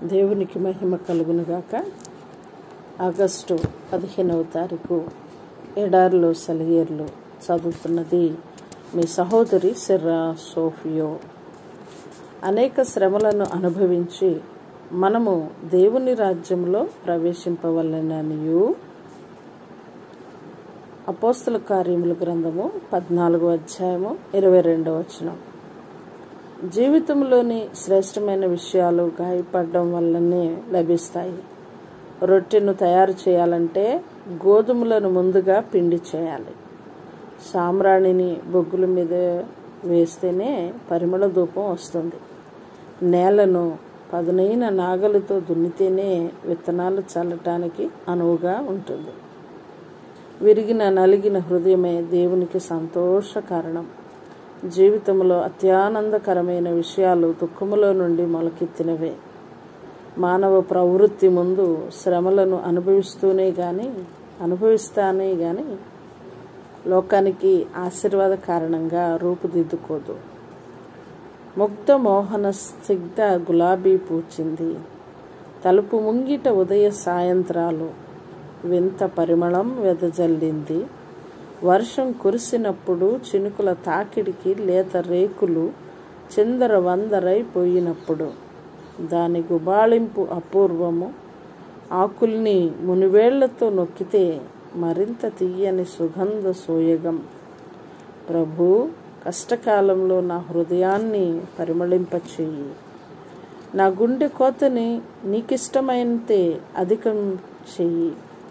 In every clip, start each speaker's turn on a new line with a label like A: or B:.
A: దేవునికి మహిమ కలుగునుగాక ఆగస్టు పదిహేనవ తారీఖు ఎడారిలో సెలయేర్లు చదువుతున్నది మీ సహోదరి సిర్రా సోఫియో అనేక శ్రమలను అనుభవించి మనము దేవుని రాజ్యంలో ప్రవేశింపవలననియు అపోస్తల కార్యముల గ్రంథము పద్నాలుగో అధ్యాయము ఇరవై రెండవ వచనం జీవితంలోని శ్రేష్టమైన విషయాలు గాయపడడం వల్లనే లభిస్తాయి రొట్టెను తయారు చేయాలంటే గోధుమలను ముందుగా పిండి చేయాలి సామ్రాణిని బొగ్గుల మీద వేస్తేనే పరిమళ ధూపం వస్తుంది నేలను పదునైన నాగలతో దున్నితేనే విత్తనాలు చల్లటానికి అనువుగా ఉంటుంది విరిగిన నలిగిన హృదయమే దేవునికి సంతోష కారణం జీవితంలో అత్యానందకరమైన విషయాలు దుఃఖములో నుండి మొలకెత్తినవే మానవ ప్రవృత్తి ముందు శ్రమలను అనుభవిస్తూనే కానీ అనుభవిస్తానే కానీ లోకానికి ఆశీర్వాద కారణంగా రూపుదిద్దుకోదు ముగ్ధ మోహన సిగ్ధ గులాబీ పూచింది తలుపు ముంగిట ఉదయ సాయంత్రాలు వింత పరిమళం వెదజల్లింది వర్షం కురిసినప్పుడు చినుకుల తాకిడికి లేత రేకులు చిందర వందరైపోయినప్పుడు దాని గుబాళింపు అపూర్వము ఆకుల్ని మునివేళ్లతో నొక్కితే మరింత తీయని సుగంధ సోయగం ప్రభు కష్టకాలంలో నా హృదయాన్ని పరిమళింపచేయి నా గుండె కోతని నీకిష్టమైనంతే అధికం చెయ్యి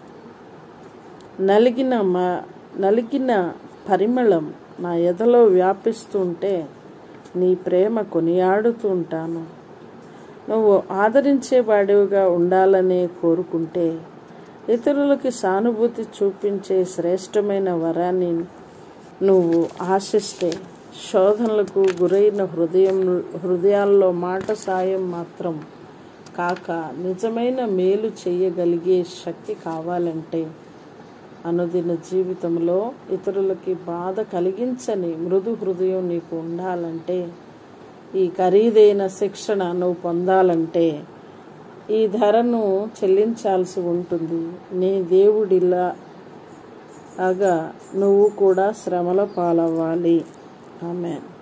A: నలిగిన మా నలిగిన పరిమళం నా ఎదలో వ్యాపిస్తుంటే నీ ప్రేమ కొనియాడుతూ ఉంటాను నువ్వు ఆదరించేవాడివిగా ఉండాలనే కోరుకుంటే ఇతరులకి సానుభూతి చూపించే శ్రేష్టమైన వరాన్ని నువ్వు ఆశిస్తే శోధనలకు గురైన హృదయం హృదయాల్లో మాట సాయం మాత్రం కాక నిజమైన మేలు చేయగలిగే శక్తి కావాలంటే అనుదిన జీవితంలో ఇతరులకి బాధ కలిగించని మృదు హృదయం నీకు ఉండాలంటే ఈ ఖరీదైన శిక్షణ నువ్వు పొందాలంటే ఈ ధరను చెల్లించాల్సి ఉంటుంది నీ దేవుడిలా లాగా నువ్వు కూడా శ్రమల పాలవ్వాలి ఆమెన్